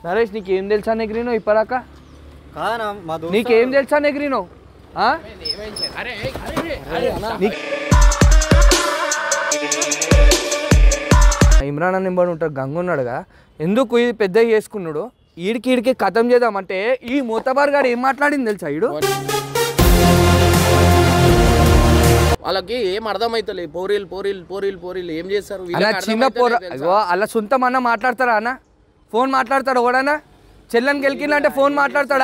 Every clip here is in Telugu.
నరేష్ నీకేం తెలుసా నెగ్రీనో ఇప్పదాకా కాదన్నా మా దోస్తు నీకేం తెలుసా నెగ్రీనో ఆ? నీ- ఇమ్రాన్ అని నింబడి ఉంటాడు గంగ ఉన్నాడుగా ఎందుకు ఇది పెద్ద చేసుకున్నాడు ఈడికి ఈడికి కథం చేద్దామంటే ఈ మూతబార్ గారు ఏం మాట్లాడింది తెలుసా ఈడు వాళ్ళకి ఏం అర్థమైతలే పోరీలు పోరీలు పోరీలు పోరీలు ఏం చేస్తారు అలా వీళ్ళకి చిన్న పోర అర్థమైతలే తెలుసా? అయ్యో అలా సొంతం అన్న మాట్లాడతారా అన్న ఫోన్ మాట్లాడతాడు ఒకడన్నా చెల్లెని గెలికిందంటే ఫోన్ మాట్లాడతాడా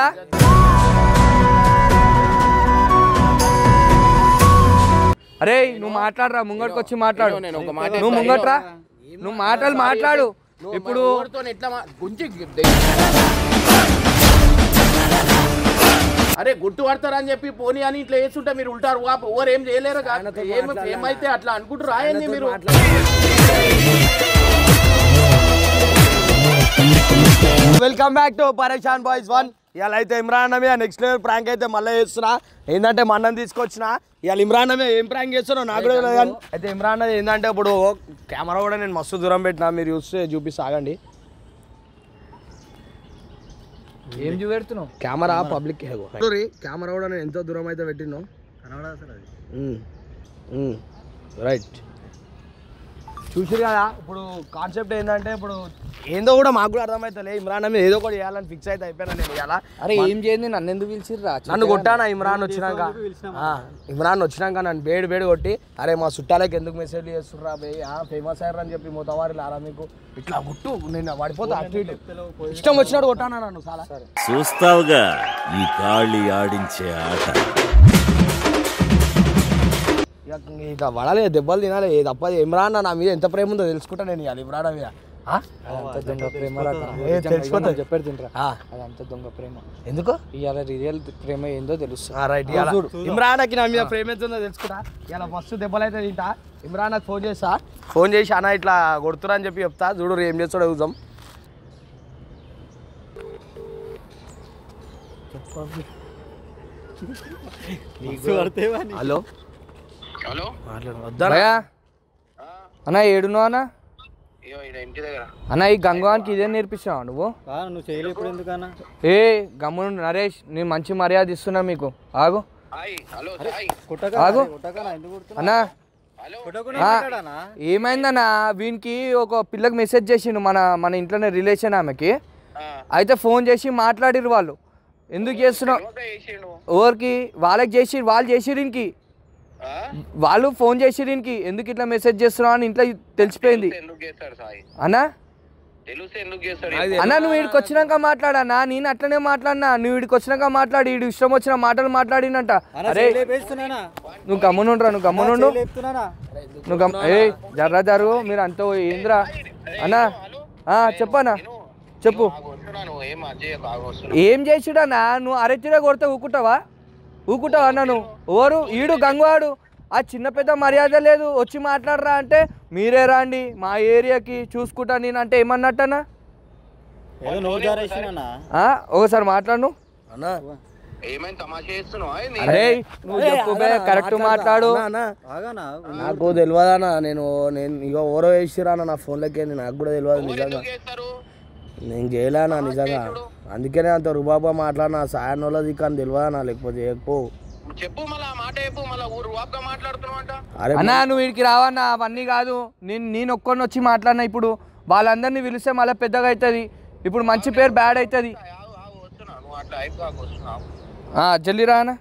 అరే నువ్వు మాట్లాడరా ముంగట్కి వచ్చి మాట్లాడు నేను ఒక మాట నువ్వు ముంగట్రా నువ్వు మాటలు మాట్లాడు నువ్వు ఇప్పుడు మా ఊరితోని ఎట్లా మా- గుంజి అరే గుట్టు పడతారని చెప్పి పోనీ అని ఇట్లా వేస్తుంటే మీరు ఉంటారు వా ఓవర్ ఏం చేయలేరు కాదు. ఏం ఏమైతే అట్లా అనుకుంటారు రాయండి మీరు welcome back to Pareshan boys one ఇవాళ అయితే ఇమ్రాన్ అన్న మీద నెక్స్ట్ లెవెల్ ప్రాంక్ అయితే మళ్ళీ చేస్తున్నా ఏంటంటే మా అన్నం తీసుకొచ్చిన ఇవాళ ఇమ్రాన్ అన్న మీద ఏం ప్రాంక్ చేస్తున్నా నాకు కూడా తెలియదు కానీ అయితే ఇమ్రాన్ అన్నది ఏంటంటే ఇప్పుడు కెమెరా కూడా నేను మస్తు దూరం పెట్టినా మీరు చూస్తే చూపిస్తా ఆగండి ఏం చూపెడుతున్నావు కెమెరా పబ్లిక్ కెమెరా కూడా నేను ఎంతో దూరం అయితే పెట్టినో రైట్ చూసిరు కదా ఇప్పుడు కాన్సెప్ట్ ఏంటంటే ఇప్పుడు ఏందో కూడా మాకు కూడా అర్థమవుతలే ఇమ్రాన్ మీద ఏదో ఒకటి చేయాలని ఫిక్స్ అయితే అయిపోయినా నేను ఇవాళ అరే ఏం చేయండి నన్ను ఎందుకు పిలిచిర్రా నన్ను కొట్టానా ఇమ్రాన్ వచ్చినాక ఆ, ఇమ్రాన్ వచ్చినాక నన్ను బేడి బేడి కొట్టి అరే మా చుట్టాలకి ఎందుకు మెసేజ్ చేస్తుర్రా బే ఫేమస్ అయ్యారు అని చెప్పి మొత్తవారి లారా మీకు ఇట్లా కొట్టు నేను పడిపోతా అటు ఇటు ఇష్టం వచ్చినట్టు కొట్టానా నన్ను చాలా చూస్తావుగా ఈ గాలి ఆడించే ఆట ఇక ఇక పడాలి దెబ్బలు తినాలి ఏ తప్పది ఇమ్రాన్ నా మీద ఎంత ప్రేమ ఉందో తెలుసుకుంటా నేను ఇవాళ ఇమ్రాన్ మీద ఆ? అదంతా దొంగ ప్రేమ రా తమ్ముడు. ఏ, నిజంగా తెలిసిపోతుంది. ఇవాళ చెప్పాడు తింటరా ఆ, అదంతా దొంగ ప్రేమ ఎందుకు ఇవాళ రియల్ ప్రేమ ఏందో తెలుస్తుంది ఆ, రైట్ ఇవాళ ఇమ్రాన్కి నా మీద ప్రేమ ఎంత ఉందో తెలుసుకుంటా ఇలా మస్తు దెబ్బలు అయితే తింటా ఇమ్రాన్ నాకు ఫోన్ చేస్తా ఫోన్ చేసి అన్న ఇట్లా కొడుతురా అని చెప్పి చెప్తా చూడు ఏం చేస్తాడో చూద్దాం హలో హలో మాట్లాడు వద్దా భయ్యా అన్న ఏడున్నావు అన్న అయ్యో ఈడ ఇంటి దగ్గర అన్న ఈ గంగవానికి ఇదే నేర్పిస్తావు నువ్వు నువ్వు చేయలేప్పుడు ఎందుకన్నా ఏ గమ్మును నరేష్ నేను మంచి మర్యాద ఇస్తున్నా మీకు ఆగు హాయ్ హలో హాయ్ ఆగు అన్నా హలో ఆ, ఏమైందన్నా వీనికి ఒక పిల్లకి మెసేజ్ చేసిండు మన మన ఇంట్లోనే రిలేషన్ ఆమెకి అయితే ఫోన్ చేసి మాట్లాడిరు వాళ్ళు ఎందుకు చేస్తున్నావు చేసిండు ఎవరికి వాళ్ళకి చేసి వాళ్ళు చేసిరు ఇంకి వాళ్ళు ఫోన్ చేసిరు ఇంకి ఎందుకు ఇట్లా మెసేజ్ చేస్తున్నావు అని ఇంట్లో తెలిసిపోయింది ఎందుకు చేస్తాడు సాయి అన్నా తెలిస్తే ఎందుకు చేస్తాడు అన్నా నువ్వు వీడికి వచ్చినాక మాట్లాడన్నా నేను అట్లనే మాట్లాడినా నువ్వు వీడికి వచ్చినాక మాట్లాడి వీడు ఇష్టం వచ్చిన మాటలు మాట్లాడినంట అరే నువ్వు గమ్మునుండ్రా నువ్వు గమ్మునుండు నువ్వు గమ్ ఏ జర్రా జరుగు మీరు అంత ఏంద్రా అన్నా ఆ, చెప్పన్నా చెప్పు వస్తున్నాను ఏం అజయ్ బాగా వస్తున్నా ఏం చేసిడన్నా నువ్వు అరెచ్చిరే కొడితే ఊకుంటావా ఊకుంటావా అన్న నువ్వు ఎవరు ఈడు గంగవాడు ఆ చిన్న పెద్ద మర్యాద లేదు వచ్చి మాట్లాడరా అంటే మీరే రాండి మా ఏరియాకి చూసుకుంటా నేను అంటే ఏమన్నట్టనా ఆ, ఒకసారి మాట్లాడు అన్నా ఏమైంది తమాషా చేస్తున్నావు ఏంది? అరే నువ్వు చెప్పు బే కరెక్ట్ మాట్లాడు అన్నా, నాకు తెలియదన్నా నేను నేను ఇక ఓరో వేసిరా నా ఫోన్లోకి నాకు కూడా తెలియదు నిజంగా ఎందుకు చేస్తారు నేను చేయలేనా నిజంగా అందుకనే అంత రుబాబా మాట్లాడినా సాయన్ వాళ్ళది కానీ తెలియదన్నా లేకపోతే చేయకపో చెప్పు మళ్ళా ఆ మాట చెప్పు మళ్ళా ఊరు వాప్గా మాట్లాడుతున్నావు అంట అరే అన్నా నువ్వు వీడికి రావన్నా అవన్నీ కాదు నేను నేను ఒక్కడిని వచ్చి మాట్లాడినా ఇప్పుడు వాళ్ళందరినీ పిలిస్తే మళ్ళీ పెద్దగా అవుతుంది ఇప్పుడు మంచి పేరు బ్యాడ్ అవుతుంది ఆగు, ఆగు, వస్తున్నా నువ్వు అట్లా అయిపోయాక వస్తున్నావు జల్దీ రా అన్న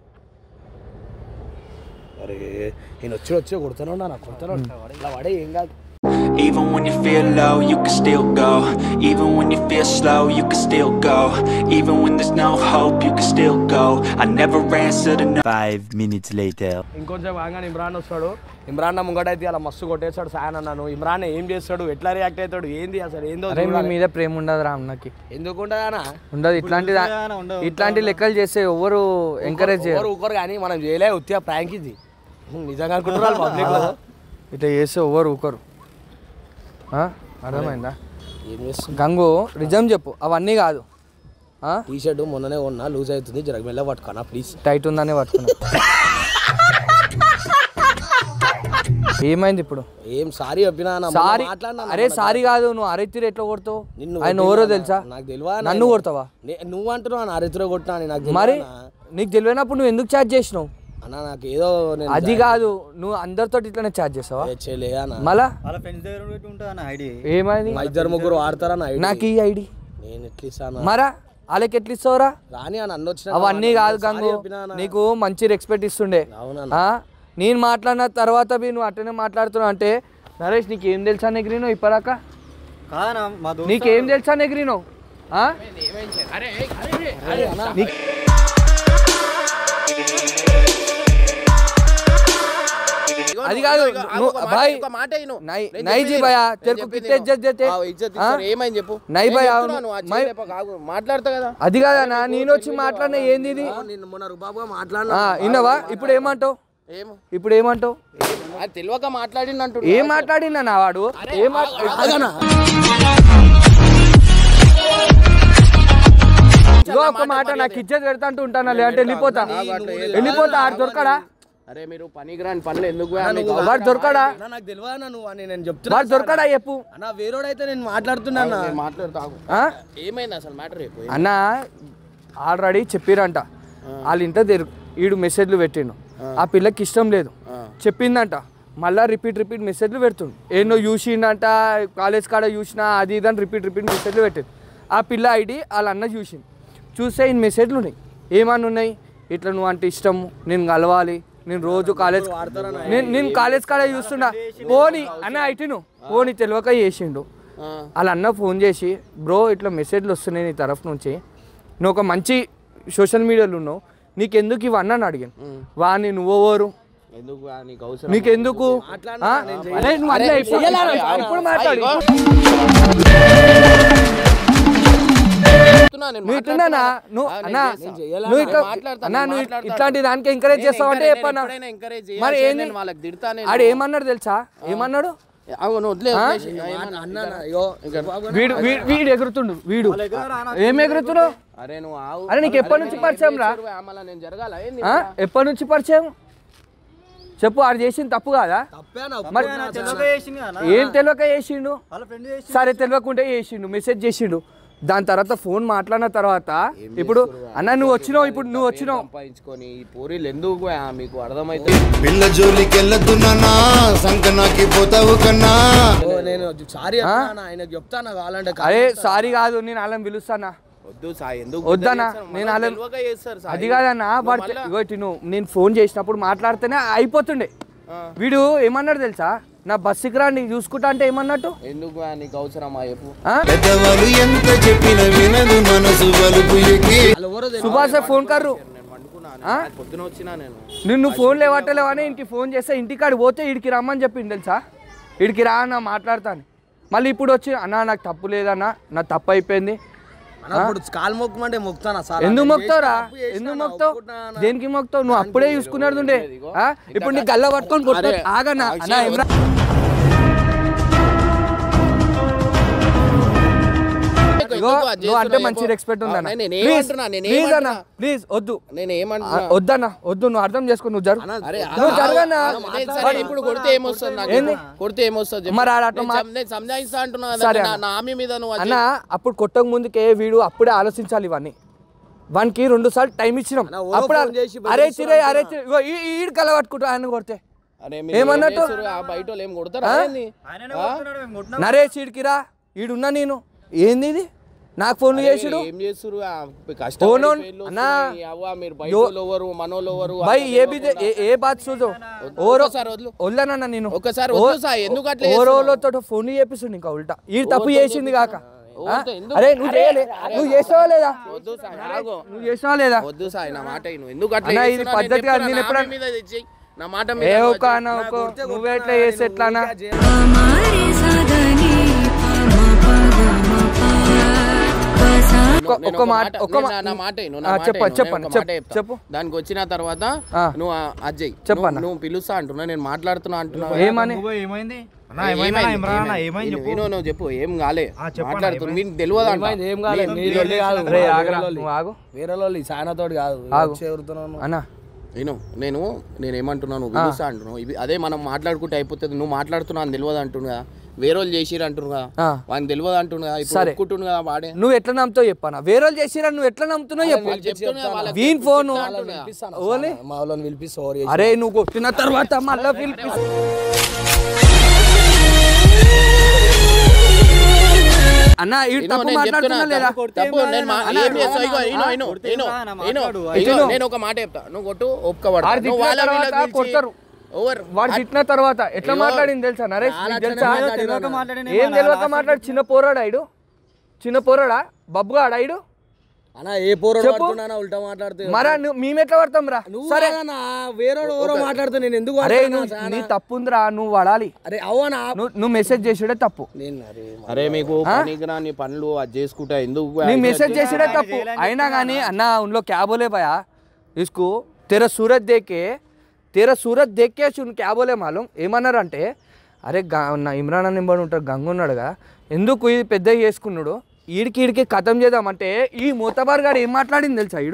అరే నేను వచ్చి వచ్చి కొడుతూనే ఉన్నా నాకు కొడుతూనే ఉన్నా. ఇలా పడే ఏం కాదు Even when you feel low, you can still go. Even when you feel slow, you can still go. Even when there's no hope, you can still go. I never answer to no. Five minutes later. ఇంకొంచెం బాగా ఇమ్రాన్ వస్తాడు ఇమ్రాన్ నా ముంగటైతే అలా మస్తు కొట్టేస్తాడు సాయన్ అన్నాను ఇమ్రాన్ ఏం చేస్తాడు ఎట్లా రియాక్ట్ అవుతాడు ఏంది అసలు ఏందో అరే మీ చూడాలి. మీద ప్రేమ ఉండదు రా అన్నకి ఎందుకుంటుందన్నా ఉండదు ఇట్లాంటి ఇట్లాంటి లెక్కలు చేస్తే ఎవరు ఎంకరేజ్ చేయరు ఎవరు ఊరుకోరు కానీ మనం చేయలే ఉత్తిగా ప్రాంక్ ఇది నిజంగా అనుకుంటున్నారు పబ్లిక్ ఇట్లా చేస్తే ఎవరు ఊకరు ఆ? అర్థమైందా ఏం చేస్తుంది గంగు నిజం చెప్పు అవన్నీ కాదు ఆ? టీ షర్ట్ మొన్ననే ఉన్నా లూజ్ అవుతుంది జరగ మెల్ల పట్టుకోనా ప్లీజ్ టైట్ ఉందని పట్టుకున్నా ఏమైంది ఇప్పుడు ఏం సారీ చెప్పినా అన్న, మొన్న సారీ మాట్లాడినా అరే సారీ కాదు నువ్వు అరైతిరి ఎట్లా కొడతావు నిన్ను ఆయన కొట్టినా ఎవరో అన్న, తెలుసా నాకు తెలియదా అన్న నన్ను ఆయన? కొడతావా నే- నువ్వు అంటున్నావు నా అరిత్ర కొట్టినా అని నాకు మరి తెలియదా అన్న? నీకు తెలియనప్పుడు నువ్వు ఎందుకు ఛార్జ్ చేసినావు అన్న నాకు ఏదో నేను అది కాదు నువ్వు అందరితో ఇట్లానే ఛార్జ్ చేస్తావా ఏ చేయలే అన్న మళ్ళా వాళ్ళ ఫ్రెండ్స్ దగ్గర పెట్టి ఉంటుంది అన్న ఐడి ఏమైంది మా ఇద్దరు ముగ్గురు వాడతారా నా ఐడి? నాకు ఈ ఐడి నేను ఎట్లా ఇస్తాను మరా వాళ్ళకి ఎట్లా ఇస్తావురా రాని అని అన్న వచ్చిన అవన్నీ కాదు గంగు చెప్పినా అన్న. నీకు మంచి రెస్పెక్ట్ ఇస్తుండే అవునన్న. ఆ? నేను మాట్లాడిన తర్వాత బి నువ్వు అట్టనే మాట్లాడుతున్నావు అంటే నరేష్ నీకేం తెలుసా నెగ్రీనో ఇప్పదాకా కాదన్నా మా దోస్తు నీకేం తెలుసా నెగ్రీనో ఆ? అరే అరే, అరే నీకు- ఇగో అది నువ్వు- కాదు, ఇగో ఆగు, నువ్వు- ఒక మాట- భాయ్, ఒక మాట విను. నై- నేను నై జీ చెప్పేది భయ్యా, నేను తెరకు చెప్పేది కిత్తే విను. ఇజ్జత్ దేతే? ఆ, ఇజ్జత్ ఆ? ఇస్తారు. ఏమైంది చెప్పు నై నేను భయ్యా, చెప్తున్నా, నువ్వు ఆ మై- చేయలేపో, ఆగు. మాట్లాడతా కదా అది కాదన్నా నేను వచ్చి మాట్లాడిన ఏంది ఇది నిన్న మొన్న రుబాబుగా మాట్లాడినా ఆ, విన్నావా ఇప్పుడు ఏమంటావు ఏమో ఇప్పుడు ఏమంటావు అది తెలియక మాట్లాడిందంటు ఏం మాట్లాడినా నా వాడు ఏం మాట్లా- ఇగో ఒక మాట నాకు ఇచ్చేది పెడతా అంటూ ఉంటానా లేదంటే వెళ్ళిపోతా వెళ్ళిపోతా ఆడు దొరకడా అరే మీరు పనికిరాని పనులు ఎందుకు పోయా? మీకు వాడు దొరకడా అన్న, నాకు తెలియదా అన్న నువ్వు అని నేను చెప్తున్నా వాడు దొరకడా చెప్పు అన్న వేరేడైతే నేను మాట్లాడుతున్నా అన్న. నేను మాట్లాడుతా ఆగు. ఆ? ఏమైంది అసలు మ్యాటర్ రేపు అన్న ఆల్రెడీ చెప్పిరంట వాళ్ళ ఇంట తెరు ఈడు మెసేజ్లు పెట్టిండు ఆ పిల్లకి ఇష్టం లేదు చెప్పిందంట మళ్ళా రిపీట్ రిపీట్ మెసేజ్లు పెడుతుండు ఏనో చూసిండంట కాలేజ్ కాడ చూసినా అది ఇది అని రిపీట్ రిపీట్ మెసేజ్లు పెట్టింది ఆ పిల్ల ఐడి వాళ్ళ అన్న చూసింది చూస్తే ఈ మెసేజ్లు ఉన్నాయి ఏమన్నా ఉన్నాయి ఇట్లా నువ్వు అంటే ఇష్టము నేను కలవాలి నేను రోజు కాలేజ్ నేను నేను కాలేజ్ కాడ చూస్తున్నా పోని అన్న ఐటిను పోని తెలియక చేసిండు వాళ్ళ అన్న ఫోన్ చేసి బ్రో ఇట్లా మెసేజ్లు వస్తున్నాయి నీ తరఫు నుంచి నువ్వు ఒక మంచి సోషల్ మీడియాలో ఉన్నావు నీకెందుకు ఇవన్నీ అని అడిగాను వాడిని నువ్వెవరు ఎందుకు పోయా? నీకు అవసరం నీకెందుకు ఆ? అరే నువ్వు అట్లా ఇప్పుడు ఇప్పుడు మాట్లాడు చెప్తున్నా, నేను నువ్వు ఇట్లున్నానా నువ్వు ఆ, నేను అన్నా చేస్తా. నువ్వు ఇట్లా మాట్లాడతా, అన్నా నేను నువ్వు మాట్లాడతా. ఇట్లాంటి దానికి ఎంకరేజ్ చేస్తావు అంటే నేను చెప్పన్నా ఎప్పుడైనా encourage చేయాలి, మరి చేయను, ఏంది నేను వాళ్ళకి తిడతా నేను. ఆడు ఏమన్నాడు తెలుసా ఏమన్నాడు అవును వదిలే ఆ? వదిలేసి. ఏమన్నా? అన్న అన్న, అయ్యో వీడు వీడు- వీడు ఎగురుతుండు వీడు ఏం ఎగురుతున్నావు అరే నువ్వు ఆవు అరే నీకు ఎప్పటి నుంచి పరిచయం రా మళ్ళీ నేను జరగాల ఏంది ఆ? ఎప్పటి నుంచి పరిచయం చెప్పు ఆడు చేసింది తప్పు కాదా తప్పే అన్న, మరి తెలియక చేసింది కదా ఏం తెలియక చేసిండు వాళ్ళ ఫ్రెండ్ చేసి సరే తెలియకుంటే చేసిండు మెసేజ్ చేసిండు దాని తర్వాత ఫోన్ మాట్లాడిన తర్వాత ఇప్పుడు అన్న నువ్వు వచ్చినావు ఇప్పుడు నువ్వు వచ్చినావు సంపాదించుకొని ఈ పూరీలు ఎందుకు పోయా? మీకు అర్థమైతే పిల్ల జోలికెళ్ళద్దు నాన్నా సంకనాకి పోతావు కన్నా ఓ, నేను సారీ చెప్పినా ఆయనకు చెప్తాను కావాలంటే అరే సారీ కాదు నేను అలా పిలుస్తానా వద్దు సాయి ఎందుకు వద్దన్నా, చేస్తారు? నేను మనం అలా- తెలియక చేస్తారు సాయి. అది కాదన్నా వాడు మళ్ళా- ఇగో ఇటు నువ్వు నేను ఫోన్ చేసినప్పుడు మాట్లాడితేనే అయిపోతుండే వీడు ఏమన్నాడు తెలుసా నా బస్సుకి రా నీకు చూసుకుంటా అంటే ఏమన్నట్టు ఎందుకు పోయా? నీకు అవసరమా చెప్పు ఆ? పెద్దవాళ్ళు ఎంత చెప్పిన వినదు మనసు వలుపు ఎక్కి సుభాష్ ఫోన్ కర్రు నేను వండుకున్నాను ఆ? పొద్దున వచ్చినా నేను నిన్ను ఫోన్ లేవట్టలేవని ఇంటికి ఫోన్ చేస్తే ఇంటికాడి పోతే ఇడికి రమ్మని చెప్పింది తెలుసా ఇడికి రా అన్న మాట్లాడతాను మళ్ళీ ఇప్పుడు వచ్చి అన్న నాకు తప్పు లేదన్నా నా తప్పు అయిపోయింది అన్న, ఇప్పుడు కాలు మొక్కమంటే మొక్కుతానా సార్ ఎందుకు నేను మొక్తావురా చేసిన తప్పు చేసినా ఎందుకు నా, మొక్తావు ఒప్పుకుంటున్నా అన్న. దేనికి మొక్తావు నువ్వు అప్పుడే చూసుకున్నాడు ఉండే ఆ? ఇప్పుడు నీ గల్ల పట్టుకొని కొట్టు ఆగన్నా అన్నా ఇమ్రా ఇగో ఎందుకు అది నువ్వు అంటే చేస్తున్నావు మంచి చెప్పు. రెస్పెక్ట్ ఉందన్న ఆ, నేను ప్లీజ్ ఏమంటున్నా నేను ప్లీజ్ అన్న ఏమంటున్నా ప్లీజ్ వద్దు నేను ఆ, ఏమంటున్నా వద్దన్న వద్దు నువ్వు అర్థం చేసుకో నువ్వు జరుగు అరే నువ్వు జరగన్నా నేను సరే ఇప్పుడు కొడితే ఏమొస్తుంది నాకు ఏంది? కొడితే ఏమొస్తుంది చెప్పు. మరి ఆడ అట్లా నేను మా- సం- నేను సంజాయిస్తా అంటున్నా కదా, సరే నా- అన్న. నా హామీ మీద నువ్వు అది అన్న అప్పుడు కొట్టక ముందుకే వీడు అప్పుడే ఆలోచించాలి ఇవన్నీ వానికి రెండు సార్లు టైం ఇచ్చినాం అన్న, ఓ అప్పుడు ఫోన్ చేసి అరే బెదిరిస్తూ చిరే అరే చిరే ఇగో ఈ- ఈడు కల పట్టుకుంటా ఆయన కొడితే అరే మీరు ఏమన్నట్టు? ఏం చేస్తుర్రు? ఆ బయట వాళ్ళు ఏం కొడతారా ఆ? ఏంది? ఆయననే కొడుతున్నాడు మేము కొట్టినా నరేష్ ఈడికిరా ఈడున్నా నేను ఏంది ఇది నాకు ఫోన్ చేసిడు ఏం చేస్తురు ఆ ఓనో- కష్టపడి పేర్లు అన్నా, వస్తున్నాయి. అవ్వ మీరు బయట యో- వాళ్ళు ఎవరు మనోళ్ళు ఎవరు భాయ్ అంతా ఏ బిజే ఏ ఏ బాత్ చూదో ఓరో ఒక్కసారి వదిలు. వదలనన్నా నేను ఒక్కసారి వదిలు సాయి, ఎందుకు అట్లా ఓరోలతో ఫోన్ చేపిస్తుండు ఇంకా ఉల్టా ఈ తప్పు చేసింది కాక ఆ? ఓరితో ఎందుకు? అరే నువ్వు చేయలే నువ్వు చేసావా లేదా వద్దు సాయి ఆగు. నువ్వు చేసావా లేదా వద్దు సాయి నా మాట విను. ఎందుకు అట్లా అన్నా, ఇది చేస్తున్నావు? నేను పద్ధతి కాదు. చెప్తున్నా, నేను నా ఎప్పుడన్నా- హామీ మీద తెచ్చేయ్. నా మాట ఏ మీద ఒక అన్న ఒక నువ్వే ఎట్లా చేస్తే ఎట్లా అన్నా हमारे साधने ఒక్క- నేను ఒక్క మాట ఒక్క నేను మా- నా- నా మాట విను, ఆ, నా మాట చెప్పు, విను, చెప్పండి, నేను ఒక మాట చెప్పు, చెప్తా. చెప్పు. దానికి వచ్చిన తర్వాత ఆ. నువ్వు ఆ- అజ్జయ్ చెప్పు నువ్వు- అన్న. నువ్వు పిలుస్తా అంటున్నా నేను మాట్లాడుతున్నా అంటున్నా ఏమని నువ్వు ఏమైంది అన్నా ఏ- ఏమైంది ఏమైంది? ఇమ్రాన్ అన్న ఏమైంది? ఏమైంది చెప్పు విను నువ్వు చెప్పు ఏం కాలే ఆ, చెప్పు అన్న, మాట్లాడుతున్నా ఏమైంది? మీకు తెలియదు అంట. ఏమైంది? ఏం కాలేదు. మీ- నీ లొల్లి కాదు. రే వేరే ఆగరా లొల్లి. నువ్వు ఆగు వేరే వాళ్ళు సాయనతోటి కాదు ఆగు. వచ్చి ఎవరుతున్నావు నువ్వు? అన్న నేను నేను నేను ఏమంటున్నాను పిలుస్తా అంటున్నావు ఇవి అదే మనం మాట్లాడుకుంటే అయిపోతుంది నువ్వు మాట్లాడుతున్నావు అని తెలియదు అంటున్నా వేరే వాళ్ళు చేసిరు అంటున్నా ఆ. వాడిని తెలియదు అంటున్నా ఇప్పుడు సరే. ఒప్పుకుంటున్నా కదా వాడే నువ్వు ఎట్లా నమ్ముతావు చెప్పానా వేరే వాళ్ళు చేసిరా నువ్వు ఎట్లా నమ్ముతున్నావు చెప్పు చెప్తున్నా వాళ్ళకి వీన్ ఫోను పిలిపిస్తాను ఓలే మా వాళ్ళని పిలిపిస్తా ఓవర్ అరే నువ్వు కొట్టిన తర్వాత మళ్ళా పిలిపి అన్న ఈ ఇనో, తప్పు నేను మాట్లాడుతున్నా చెప్తున్నా, లేదా తప్పు, నేను మా- అన్న, ఏం చేస్తావు? ఇగో, ఇనో, ఇనో, కొడితే ఇనో, ఏమన్నా నా ఇనో, మాట్లాడు. ఇగో, ఇనో. నేను ఒక మాట చెప్తా నువ్వు కొట్టు ఒప్పుకోబడతా ఆడు నువ్వు వాళ్ళ తిట్టిన వీళ్ళకి తర్వాత పిలిచి, కొడతారు. ఓవర్ వాడు తిట్టిన తర్వాత ఎట్లా ఇగో, మాట్లాడింది తెలుసా నరేష్ నీకు తెలుసా తెలియక మాట్లాడిన ఏం మన తెలియక రాష్ట్ర మాట్లాడు చిన్న పోరాడా ఇడు చిన్న పోరాడా బబ్బుగాడా ఇడు అన్న ఏ పోరాడు చెప్పు. పడుతున్నా ఉల్టా మాట్లాడుతూ మరా నువ్వు మేము ఎట్లా పడతాం రా నువ్వు సరే కాదన్నా, వేరేవాడు ఎవరో మాట్లాడుతూ నేను ఎందుకు అరే పడుతున్నా నువ్వు చాలా? నీ తప్పు ఉందిరా నువ్వు పడాలి అరే అవునా నువ్వు నువ్వు మెసేజ్ చేసాడే తప్పు నేను అరే అరే మీకు పనికిరాని పనులు అది చేసుకుంటా ఎందుకు నీ మెसेज చేసిడే తప్పు అయినా కానీ అన్న उनलो क्या बोले भैया इसको तेरा सूरत देख के तेरा सूरत देख के उन क्या बोले मालूम ఏమన్నారు అంటే అరే గా నా ఇమ్రాన్ అని నింబడి ఉంటాడు గంగ ఉన్నాడుగా ఎందుకు ఇది పెద్ద చేసుకున్నాడు ఈడికి ఈడికి కథం చేద్దామంటే ఈ మూతబార్ గారు ఏం మాట్లాడింది తెలుసా ఈడు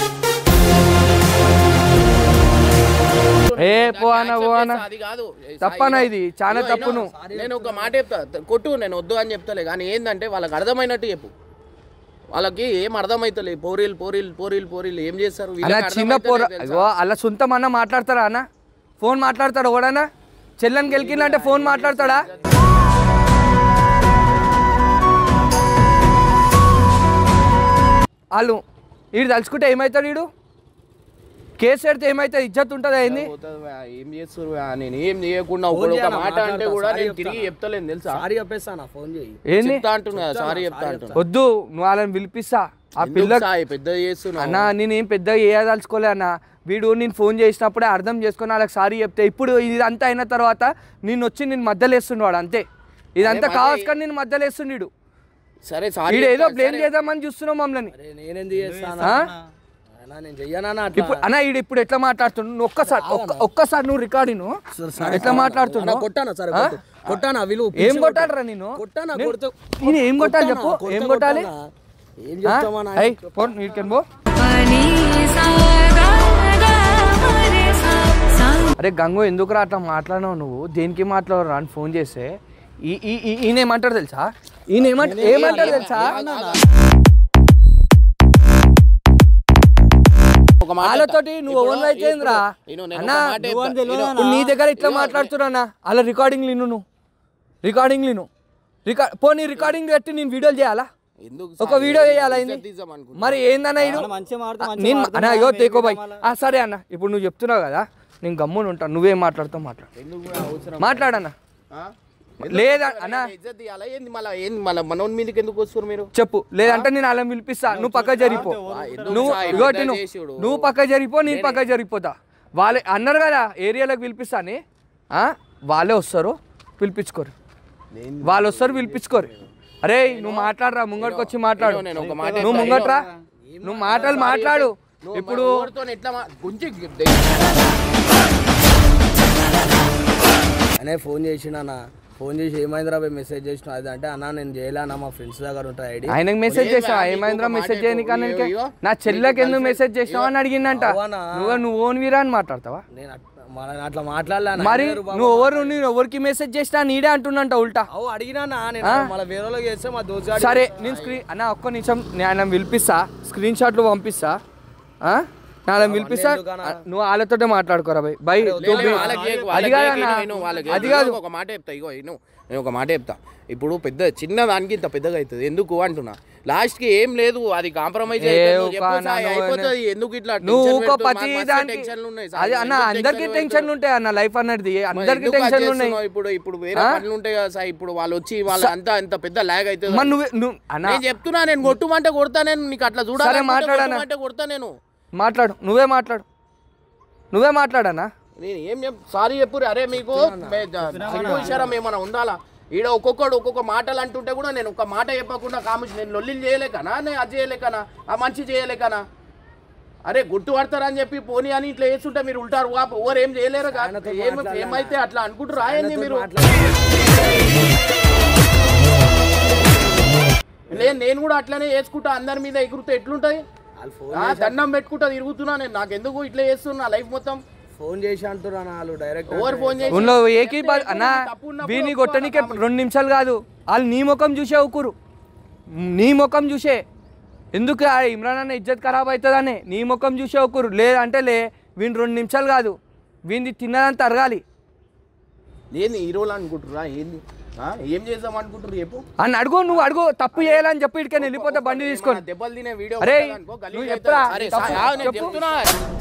ఏ పో అన్న పో అన్న అది కాదు తప్పనా ఇది చాలా ఇగో, తప్పు ఇగో, నువ్వు నేను ఒక మాట చెప్తా కొట్టు నేను వద్దు అని చెప్తాలే కానీ ఏంటంటే వాళ్ళకి అర్థమైనట్టు చెప్పు వాళ్ళకి ఏం అర్థమైతలే పోరీలు పోరీలు పోరీలు పోరీలు ఏం చేస్తారు అలా వీళ్ళకి చిన్న పోర అర్థమైతలే తెలుసా? అగో అలా సొంతం అన్న మాట్లాడతారా అన్న ఫోన్ మాట్లాడతాడు ఎవడన్నా చెల్లెని గెలికిందంటే ఫోన్ మాట్లాడతాడా వాళ్ళు వీడు తలుచుకుంటే ఏమవుతాడు వీడు కేసు పెడితే ఏమవుతుంది ఇజ్జత్ ఉంటుందా ఏంది పోతుంది వా, ఏం చేస్తారు వా, నేను ఏం చేయకుండా ఒకడు ఒక మాట అంటే కూడా నేను తిరిగి చెప్తలేను తెలుసా సారీ చెప్పేస్తాను ఫోన్ చేయి ఏంది చెప్తా అంటున్నా సారీ చెప్తా అంటున్నా వద్దు నువ్వు వాళ్ళని పిలిపిస్తా ఆ ఎందుకు పిల్ల సాయి పెద్ద చేస్తున్నావు అన్న నేనేం పెద్దగా చేయదలుచుకోలే అన్న వీడు నేను ఫోన్ చేసినప్పుడే అర్థం చేసుకొని వాళ్ళకి సారీ చెప్తే ఇప్పుడు ఇదంతా అయిన తర్వాత నేను వచ్చి నేను మధ్యలో వేస్తుండు వాడు అంతే ఇదంతా అదే కావచ్చు మరి- కానీ నేను మధ్యలో వేస్తుండు సరే సారీ వీడు ఏదో చెప్తా, బ్లేమ్ సరే. చేద్దామని చూస్తున్నాం మమ్మల్ని అరే నేనెందుకు చేస్తాను ఆ? అన్నా నేను చెయ్యనా అట్లా ఇప్పుడు అన్న వీడు ఇప్పుడు ఎట్లా మాట్లాడుతున్నాడు నువ్వు ఒక్కసారి ఒక్క- ఒక్కసారి నువ్వు రికార్డింగ్ ఎట్లా అన్నా, మాట్లాడుతున్నావు కొట్టానా సరే ఆ? కొట్టు. కొట్టానా విలు ఏం కొట్టాలరా నేను కొట్టానా నేను- కొడుతూ నేను ఏం కొట్టాలి కొట్టానా? చెప్పు కొడితే ఏం కొట్టాలి కొట్టానా? ఏం చెప్తామా ఏయ్, పో నీటికెళ్ళి పో పని సాగా మరే సా సా అరే గంగు ఎందుకురా అట్లా మాట్లాడినావు నువ్వు దేనికి మాట్లాడరు అని ఫోన్ చేస్తే ఈ ఈ ఈ- ఈయన ఏమంటాడు తెలుసా ఈయన ఏమంట ఏమంటాడు తెలుసా ఒక మాట వాళ్ళతోటి చెప్తా. నువ్వు ఇప్పుడు- ఎవరిలో అయితే ఏందిరా? ఇప్పుడు నేను ఒక అన్నా, మాట నువ్వు అని చెప్తా. తెలియదా ఇను. ఇప్పుడు నీ దగ్గర ఇట్లా మాట్లాడుతున్నా అలా రికార్డింగ్ లీను నువ్వు రికార్డింగ్ లీను రికార్డ్ పోనీ రికార్డింగ్ పెట్టి నేను వీడియోలు చేయాలా ఎందుకు ఒక సాయి? వీడియో చేయాలా ఇజ్జత్ ఏంది తీద్దాం అనుకుంటున్నా. మరి ఏందన్న ఇడు అన్న మంచిగా మాట్లాడితే ఆ, మంచిగా నేను మాట్లాడుతున్నా, అన్న అయ్యో మేము తేకో ఏం బాయ్ మళ్ళా? ఆ, సరే అన్న ఇప్పుడు నువ్వు చెప్తున్నావు కదా నేను గమ్మున ఉంటాను నువ్వేం మాట్లాడుతావు మాట్లాడు ఎందుకు కూడా అవసరం మాట్లాడన్న ఆ? లేదా అన్న ఇజ్జత్ తీయాలా? ఏంది మళ్ళా ఏంది మళ్ళా మనోని మీదకి ఎందుకు వస్తారు మీరు చెప్పు లేదంటే నేను అలా పిలిపిస్తా నువ్వు పక్క జరిపో ఎందుకు నువ్వు సాయి ఇగో పెద్ద నువ్వు చేసుడు? నువ్వు పక్క జరిపో నేను పక్క జరిపోతా వాళ్ళే అన్నారు కదా ఏరియాలోకి పిలిపిస్తాని ఆ? వాళ్ళే వస్తారు పిలిపించుకోరు వాళ్ళు వస్తారు పిలిపించుకోరు అరే నువ్వు మాట్లాడరా ముంగటికి వచ్చి మాట్లాడు ఇగో నేను ఒక మాట నువ్వు చెప్తా. ముంగట్రా నువ్వు మాటలు మాట్లాడు నువ్వు ఇప్పుడు మన ఎవరితోని ఎట్లా మా- గుంజి అనే ఫోన్ చేసిన ఫోన్ చేసి ఏమైందిరా పోయి మెసేజ్ చేసిన అది అంటే అన్న నేను చేయలే అన్న మా ఫ్రెండ్స్ దగ్గర ఉంటాయి ఐడి ఆయనకు మెసేజ్ లేదు, చేసావా నీకు ఏమైందిరా ఒక మెసేజ్ మాట చేయని చెప్పు. కానీ ఇగో, ఇగో. నా చెల్లెకి ఎందుకు నీకు మెసేజ్ చేసావా అని అడిగిందంట అవునా? నువ్వు నువ్వు ఓన్ వీరా అని మాట్లాడతావా నేను అట్- మన అట్లా మాట్లాడలే అన్న. మరి ఐదు రూపాయలు నువ్వు ఎవరు నేను ఎవరికి మెసేజ్ చేసినా నీడే అంటున్నంట ఉల్టా అవు అడిగినా అన్న, నేను మళ్ళీ వేరే వాళ్ళకి చేస్తే మా దోస్తు సరే నేను స్క్రీన్ అన్న ఒక్క నిమిషం నేను ఆయన పిలిపిస్తా స్క్రీన్ షాట్లు పంపిస్తా ఆ? నేను ఆయన పిలిపిస్తా ఎందుకన్నా? నువ్వు వాళ్ళతోటే మాట్లాడుకోరా బై బై లే, లే, తూ- వాళ్ళకి చేయకు, అది వాళ్ళకి కాదు చేయకు, అన్న ఇను, వాళ్ళకి అది చేయకు. కాదు ఒక మాట చెప్తా ఇగో ఇను నేను ఒక మాట చెప్తా ఇప్పుడు పెద్ద చిన్న దానికి ఇంత పెద్దగా అవుతుంది ఎందుకు అంటున్నా లాస్ట్ కి ఏం లేదు అది కాంప్రమైజ్ ఏ ఒక అన్న నువ్వు అయిపోతుంది ఎందుకు ఇట్లా నువ్వు tension ఒక పెడుతున్నావు? పచ్చి మాకు మస్తు దానికి టెన్షన్లు ఉన్నాయి సార్. అది అన్న ఎందుకు అందరికి టెన్షన్లు టెన్షన్లు పెడుతున్నావు? ఉంటాయి అన్న లైఫ్ అన్నది మరి అందరికి ఎందుకు అది టెన్షన్లు ఉన్నాయి చేస్తున్నావు? ఇప్పుడు ఇప్పుడు వేరే ఆ? పనులు ఉంటాయి కదా సార్ ఇప్పుడు వాళ్ళు వచ్చి వాళ్ళు అంతా అంత పెద్ద లాగ్ అవుతుంది మరి నువ్వు నువ్వు అన్న నేను చెప్తున్నా నేను కొట్టుమంటే కొడతా నేను నీకు అట్లా సరే, చూడాలి మాట్లాడనా? అంటే కొడతా నేను మాట్లాడు నువ్వే మాట్లాడు నువ్వే మాట్లాడనా నేను ఏం చెప్ సారీ చెప్పు అరే మీకు విషయం ఏమైనా ఉండాలా ఈడ ఒక్కొక్కడు ఒక్కొక్క మాటలు అంటుంటే కూడా నేను ఒక మాట చెప్పకుండా కామించి నేను లొల్లిలు చేయలేకనా నేను అది చేయలేకనా ఆ మంచి చేయలేకనా అరే గుర్తు పడతారని చెప్పి పోనీ అని ఇట్లా వేస్తుంటే మీరు ఉంటారు ఓవర్ ఏం చేయలేరు కదా ఏం ఏమైతే అట్లా అనుకుంటారు రాయండి మీరు నేను నేను కూడా అట్లనే వేసుకుంటా అందరి మీద ఎగురుతే ఎట్లుంటది ఆ, దండం పెట్టుకుంటా తిరుగుతున్నా నేను నాకు ఎందుకు ఇట్లా చేస్తున్నా లైఫ్ మొత్తం ఫోన్ చేసి అంటున్నా వాళ్ళు డైరెక్ట్ ఓవర్ ఫోన్ చేసి ఉన్నో ఏకీ బా- అన్నా తప్పు ఉన్నప్పుడు వీని ఒప్పుకోవాలా కొట్టనికే కామెంట్? రెండు నిమిషాలు కాదు వాళ్ళు నీ ముఖం చూసే ఊకురు నీ ముఖం చూసే ఎందుకు ఆ ఇమ్రాన్ అన్న ఇజ్జత్ ఖరాబ్ అవుతుందనే నీ ముఖం చూసే ఊకురు లేదంటే లే వీని రెండు నిమిషాలు కాదు వీని తిన్నదంతా అరగాలి ఏంది హీరోలు అనుకుంటురా ఏంది ఆ, ఏం చేద్దాం అనుకుంటారు చెప్పు అని అడుగు నువ్వు అడుగు తప్పు చేయాలని చెప్పి ఇక్కడికి వెళ్ళిపోతే బండి తీసుకొని మన దెబ్బలు తినే వీడియో అరే, కొట్టదనుకో, గలీజ్ నువ్వు అవుతుంది. చెప్పురా, అరే తప్పు, సా- ఆ, నేను చెప్పు. చెప్తున్నా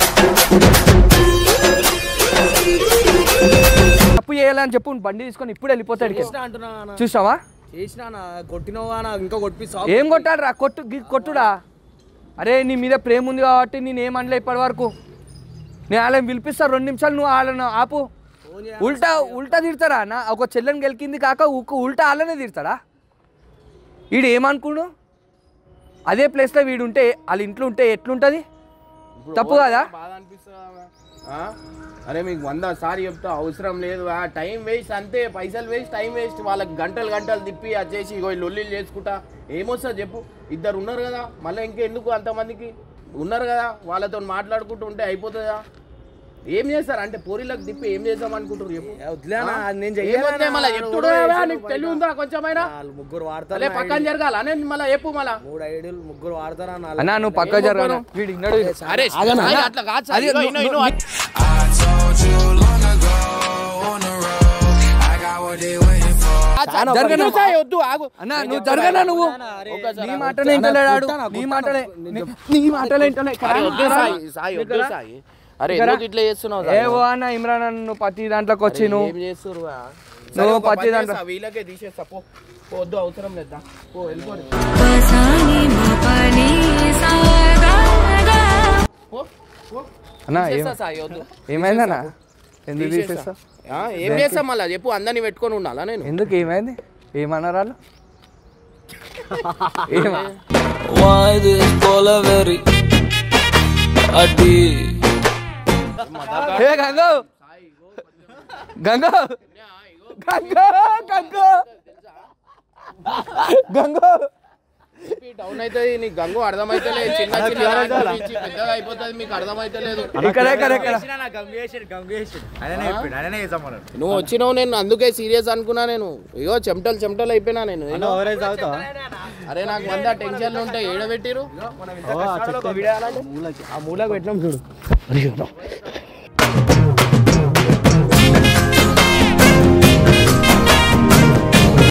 తప్పు చేయాలని చెప్పు బండి తీసుకొని ఇప్పుడు వెళ్ళిపోతాడు ఇక్కడికి. అంటున్నా అన్న. చూసావా చేసినా అన్న, కొట్టినవా అన్న, ఇంకా కొట్టిస్తావు ఏం కొట్టాడు రా కొట్టు గి- కొట్టుడా అరే నీ మీద ప్రేమ ఉంది కాబట్టి నేను ఏమనలే ఇప్పటి వరకు నేను వాళ్ళని పిలిపిస్తా రెండు నిమిషాలు నువ్వు వాళ్ళని ఆపు ఉల్టా ఉల్టా తిడతారా నా ఒక చెల్లెని గెలికింది కాక ఉక్క- ఉల్టా వాళ్ళనే తిడతాడా వీడు ఏమనుకుడు అదే ప్లేస్లో వీడు ఉంటే వాళ్ళ ఇంట్లో ఉంటే ఎట్లుంటుంది తప్పు కదా బాధ అనిపిస్తుందా ఆ? అరే మీకు వంద సారి చెప్తా అవసరం లేదు ఆ టైం వేస్ట్ అంతే పైసలు వేస్ట్ టైం వేస్ట్ వాళ్ళకి గంటలు గంటలు తిప్పి అది చేసి ఇగో ఈ లొల్లిలు చేసుకుంటా ఏమొస్తుంది చెప్పు ఇద్దరు ఉన్నారు కదా మళ్ళీ ఇంకెందుకు అంతమందికి ఉన్నారు కదా వాళ్ళతో మాట్లాడుకుంటూ ఉంటే అయిపోతుందా ఏం చేస్తారు అంటే పోరీలకు తిప్పి ఏం చేద్దాం అనుకుంటారు చెప్పు వదిలేనా ఆ? నేను ఏమొద్దే చెయ్యను మళ్ళా అన్న, చెప్తుడు ఎవడో కదా, చేసిండు నీకు బయట. తెలివి ఉందా కొంచెమైనా వాళ్ళు ముగ్గురు వాడతారు అలే పక్కన జరగాల అనే మళ్ళీ చెప్పు మళ్ళా మూడు ఐడియలు ముగ్గురు వాడతారా అన్న అన్నా నువ్వు పక్క జరగను వీడు ఇన్నాడు అరే సాయి, అట్లా కాదు సాయి. అది ఇగో, ను- ఇను, ను- ఇను, ను- జరగను. ఇను సాయి, వద్దు ఆగు అన్నా నువ్వు జరగనా నువ్వు నీ మాటలే ఇంటలేడు ఆడు నీ మాటలే నీ- నీ మాటలే ఇంటలే అరే వద్దు సాయి, సాయి, వద్దు సాయి. అరే ఎందుకు ఇట్లా చేస్తున్నావు సాయి? ఏ ఓ అన్న ఇమ్రాన్ అన్న నువ్వు ప్రతి దాంట్లోకి వచ్చి అరే, నువ్వు ఏం చేస్తుర్రు ఆ? నువ్వు సరే, ఒక పత్తి పని దాంట్లో- చేస్తా, వీళ్ళకే తీసేస్తా పో పో, వద్దు అవసరం లేదా పో వెళ్ళిపోరు పసాని మపని సాగా పో పో అన్నా ఏం- తీసేస్తా సాయి వద్దు ఏమైందన్నా ఎందుకు తీసేస్తా. తీసేస్తా ఆ, ఏం చేస్తా మళ్ళా చెప్పు అందరిని పెట్టుకొని ఉండాలా నేను ఎందుకు ఏమైంది ఏమన్నారు వాళ్ళు ఏమా ఏ గంగో గంగో గంగో గంగో గంగో డౌన్ అయితే నీకు గంగు అర్థమైతలే చిన్న చిన్న దాంట్లో నుంచి పెద్దగా అయిపోతుంది మీకు అర్థమైతలేదు ఇక్కడ ఇక్కడ ఇక్కడ నువ్వు వచ్చినావు నేను అందుకే సీరియస్ అనుకున్నా నేను ఇగో చెమటలు చెమటలు అయిపోయినా నేను ఇగో. అరే నాకు వంద టెన్షన్లు ఉంటాయి ఏడబెట్టిరు ఆ మూలకు పెట్టినాం చూడు